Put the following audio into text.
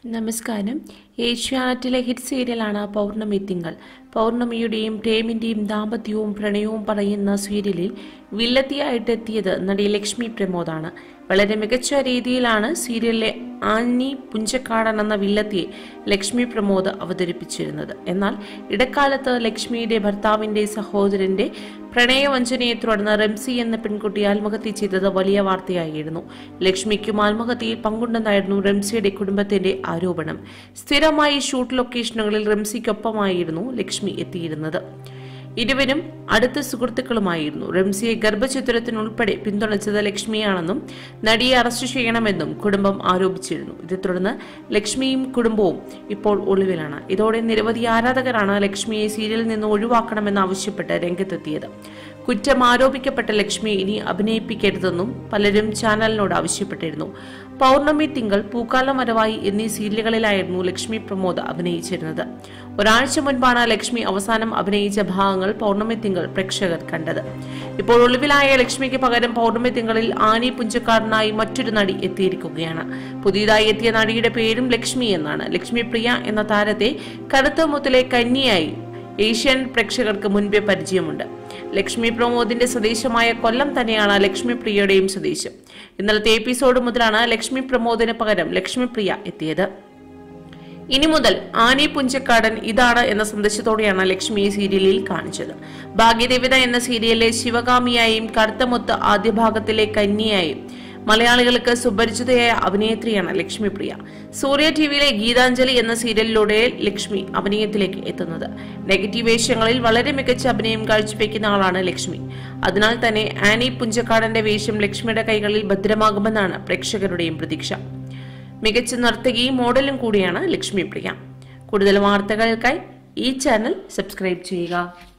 നമസ്കാരം ഏഷ്യാനെറ്റിലെ ഹിറ്റ് സീരിയലാണ് പൗർണമി തിങ്കൾ പൗർണമിയുടെയും പ്രേമിന്റെയും ദാമ്പത്യവും പ്രണയവും പറയുന്ന സീരിയലിൽ വില്ലത്തിയായിട്ട് എത്തിയത് നടി ലക്ഷ്മി പ്രമോദാണ് വളരെ മികച്ച രീതിയിലാണ് സീരിയലിലെ ആനി പുഞ്ചക്കാടൻ എന്ന വില്ലത്തിയെ ലക്ഷ്മി പ്രമോദ് അവതരിപ്പിച്ചിരുന്നത് എന്നാൽ ഇടക്കാലത്ത് ലക്ഷ്മിയുടെ ഭർത്താവിന്റെ സഹോദരന്റെ പ്രണയവഞ്ചനയെ തുടർന്ന് റംസി എന്ന പെൺകുട്ടി ആത്മഹത്യ ചെയ്തത് വലിയ വാർത്തയായിരുന്നു ലക്ഷ്മിക്കും ആത്മഹത്യയിൽ പങ്കുണ്ടെന്നായിരുന്നു റംസിയുടെ കുടുംബത്തിന്റെ ആരോപണം സ്ഥിരമായി ഷൂട്ട് ലൊക്കേഷനുകളിൽ റംസിക്കൊപ്പമായിരുന്നു ലക്ഷ്മി എത്തിയിരുന്നത് ഇരുവരും അടുത്ത സുഹൃത്തുക്കളുമായിരുന്നു റംസിയെ ഗർഭചിത്രത്തിനുൾപ്പെടെ പിന്തുണച്ചത് ലക്ഷ്മിയാണെന്നും നടിയെ അറസ്റ്റ് ചെയ്യണമെന്നും കുടുംബം ആരോപിച്ചിരുന്നു ഇതേ തുടർന്ന് ലക്ഷ്മിയും കുടുംബവും ഇപ്പോൾ ഒളിവിലാണ് ഇതോടെ നിരവധി ആരാധകരാണ് ലക്ഷ്മിയെ സീരിയലിൽ നിന്ന് ഒഴിവാക്കണമെന്ന് ആവശ്യപ്പെട്ട് രംഗത്തെത്തിയത് കുറ്റം ആരോപിക്കപ്പെട്ട ലക്ഷ്മിയെ ഇനി അഭിനയിപ്പിക്കരുതെന്നും പലരും ചാനലിനോട് ആവശ്യപ്പെട്ടിരുന്നു പൗർണമി തിങ്കൾ പൂക്കാല മരവായി എന്നീ സീരിയലുകളിലായിരുന്നു ലക്ഷ്മി പ്രമോദ് അഭിനയിച്ചിരുന്നത് ഒരാഴ്ച മുൻപാണ് ലക്ഷ്മി അവസാനം അഭിനയിച്ച ഭാഗങ്ങൾ പൗർണമി തിങ്കൾ പ്രേക്ഷകർ കണ്ടത് ഇപ്പോൾ ഒളിവിലായ ലക്ഷ്മിക്ക് പകരം പൗർണമി തിങ്കളിൽ ആനി പുഞ്ചക്കാരനായി മറ്റൊരു നടി എത്തിയിരിക്കുകയാണ് പുതിയതായി എത്തിയ നടിയുടെ പേരും ലക്ഷ്മി എന്നാണ് ലക്ഷ്മി പ്രിയ എന്ന താരത്തെ കടുത്തമുത്തിലെ കന്യയായി ഏഷ്യൻ പ്രേക്ഷകർക്ക് മുൻപേ പരിചയമുണ്ട് ലക്ഷ്മി പ്രമോദിന്റെ സ്വദേശമായ കൊല്ലം തന്നെയാണ് ലക്ഷ്മി പ്രിയയുടെയും സ്വദേശം ഇന്നലത്തെ എപ്പിസോഡ് മുതലാണ് ലക്ഷ്മി പ്രമോദിന് പകരം ലക്ഷ്മി പ്രിയ എത്തിയത് ഇനി മുതൽ ആനി പുഞ്ചക്കാടൻ ഇതാണ് എന്ന സന്ദേശത്തോടെയാണ് ലക്ഷ്മി ഈ സീരിയലിൽ കാണിച്ചത് ഭാഗ്യദേവത എന്ന സീരിയലിലെ ശിവകാമിയായും കറുത്തമുത്ത് ആദ്യ ഭാഗത്തിലെ കന്യയായും മലയാളികൾക്ക് സുപരിചിതയായ അഭിനേത്രിയാണ് ലക്ഷ്മി പ്രിയ സൂര്യ ടിവിയിലെ ഗീതാഞ്ജലി എന്ന സീരിയലിലൂടെ ലക്ഷ്മി അഭിനയത്തിലേക്ക് എത്തുന്നത് നെഗറ്റീവ് വേഷങ്ങളിൽ വളരെ മികച്ച അഭിനയം കാഴ്ചവെക്കുന്ന ആളാണ് ലക്ഷ്മി അതിനാൽ തന്നെ ആനി പുഞ്ചക്കാടന്റെ വേഷം ലക്ഷ്മിയുടെ കൈകളിൽ ഭദ്രമാകുമെന്നാണ് പ്രേക്ഷകരുടെയും പ്രതീക്ഷ മികച്ച നർത്തകിയും മോഡലും കൂടിയാണ് ലക്ഷ്മി പ്രിയ കൂടുതൽ വാർത്തകൾക്കായി ഈ ചാനൽ സബ്സ്ക്രൈബ് ചെയ്യുക